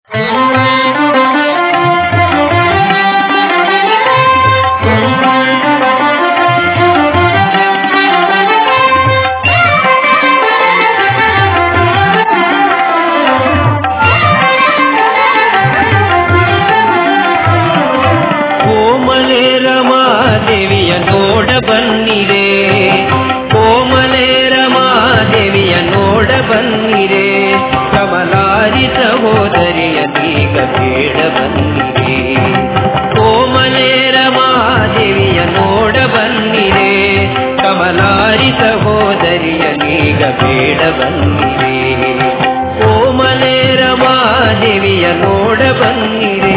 ಕೋಮಲೆ ರಮಾದೇವಿಯ ನೋಡ ಬನ್ನಿರೆ ಕೋಮಲೆ ರಮಾದೇವಿಯ ನೋಡ ಬನ್ನಿರೆ ಕಮಲಾರಿ ಸಹೋದರಿಯ ಈಗ ಬೇಡ ಬನ್ನಿರೆ ಕೋಮಲೆ ರಮಾದೇವಿಯ ನೋಡ ಬನ್ನಿರೆ ಕಮಲಾರಿ ಸಹೋದರಿಯ ಈಗ ಬೇಡ ಬನ್ನಿರೆ ಕೋಮಲೆ ರಮಾದೇವಿಯ ನೋಡ ಬನ್ನಿರೆ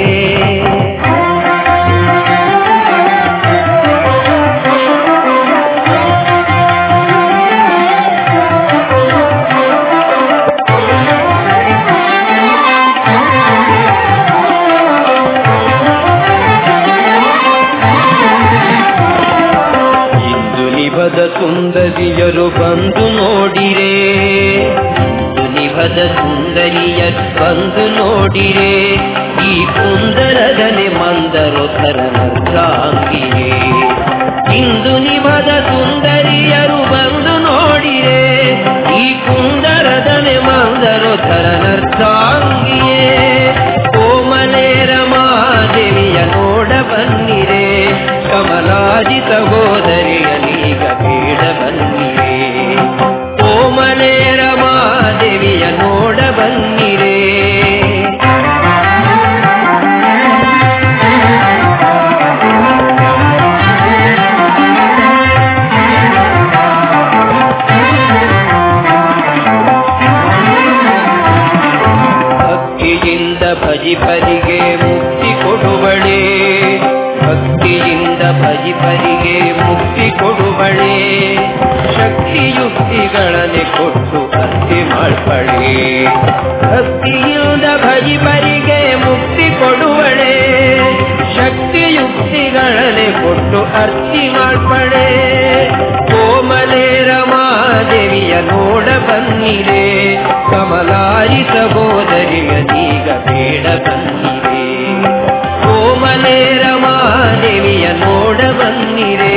ಇಂದು ನಿಭದ ಸುಂದರಿಯರು ಬಂದು ನೋಡಿರೆ ಇಂದು ನಿಭದ ಸುಂದರಿಯರು ಬಂದು ನೋಡಿರೆ ಈ ಸುಂದರದನೆ ಮಂದರು ತರನರ್ಧಾಂಗಿರೆ ಇಂದು ನಿಭದ ಸುಂದರಿಯರು ಬಂದು ನೋಡಿರೆ ಈ ಕುಂದರದನೆ ಮಂದರು ತರನರ್ಧಾಂಗಿಯೇ ಕೋಮಲೆ ರಮಾದೇವಿಯ ನೋಡ ಬನ್ನಿರೆ ಕಮಲಾದಿ ಸಹೋದರಿಯನೀಗ ಬೇಡ ಬನ್ನಿರೆ ಕೋಮಲೆ ರಮಾದೇವಿಯ ನೋಡ ಬನ್ನಿರೆ ಭಕ್ತಿಯಿಂದ ಭಜಿಪರಿಗೆ ಮುಕ್ತಿ ಕೊಡುವಳೆ ಭಕ್ತಿಯಿಂದ ಭಜಿಪರಿಗೆ ಮುಕ್ತಿ ಕೊಡುವಳೆ ಶಕ್ತಿಯುಕ್ತಿಗಳನ್ನೇ ಕೊಟ್ಟು ಭಕ್ತಿ ಮಾಡ್ಬಳೆ ಭಕ್ತಿಯಿಂದ ಭಜಿಪರಿಗೆ ಮುಕ್ತಿ ಕೊಡುವಳೆ ಶಕ್ತಿಯುಕ್ತಿಗಳನ್ನೇ ಕೊಟ್ಟು ಅರ್ತಿ ಮಾಡ್ಬಳೆ ಕೋಮಲೆ ರಮಾದೇವಿಯ ನೋಡ ಬನ್ನಿರೆ ಕಮಲಾರಿ ಸಹೋದರಿಯನೀಗ ಬೇಡ ಬನ್ನಿರೆ ಕೋಮಲೆ ರಮಾದೇವಿಯ ನೋಡ ಬನ್ನಿರೆ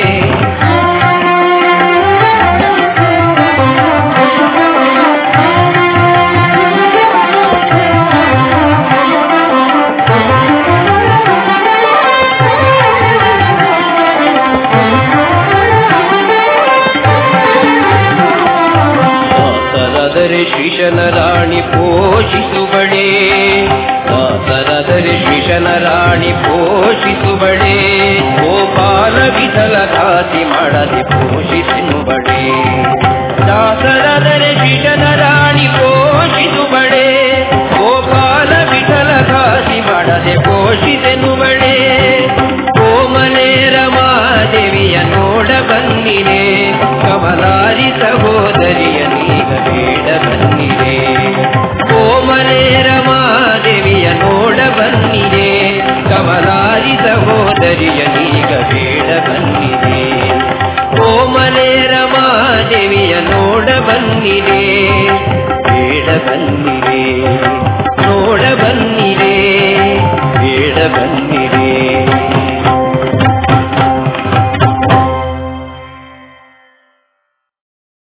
ದಾಸರದರೆ ಶ್ರೀಶನ ರಾಣಿ ಪೋಷಿಸುವಳೆ ದಾಸರದರೆ ಶ್ರೀಶನ ರಾಣಿ ಪೋಷಿಸುವಳೆ ಗೋಪಾಲ ವಿಠಲ ದಾಸಿ ಮಾಡದೆ ಪೋಷಿಸುವಳೆ ದಾಸರದರೆ ಶ್ರೀಶನ ರಾಣಿ ಪೋಷಿಸುವಳೆ ಗೋಪಾಲ ವಿಠಲ ದಾಸಿ ಮಾಡದೆ ಪೋಷಿಸೆನುವಳೆ ಕೋಮಲೆ ರಮಾದೇವಿಯ ನೋಡ ಬನ್ನಿರೆ ಕಮಲಾರಿ ಸಹೋದರಿಯ ನೀಗ ಬೇಡ ಬನ್ನಿರೆ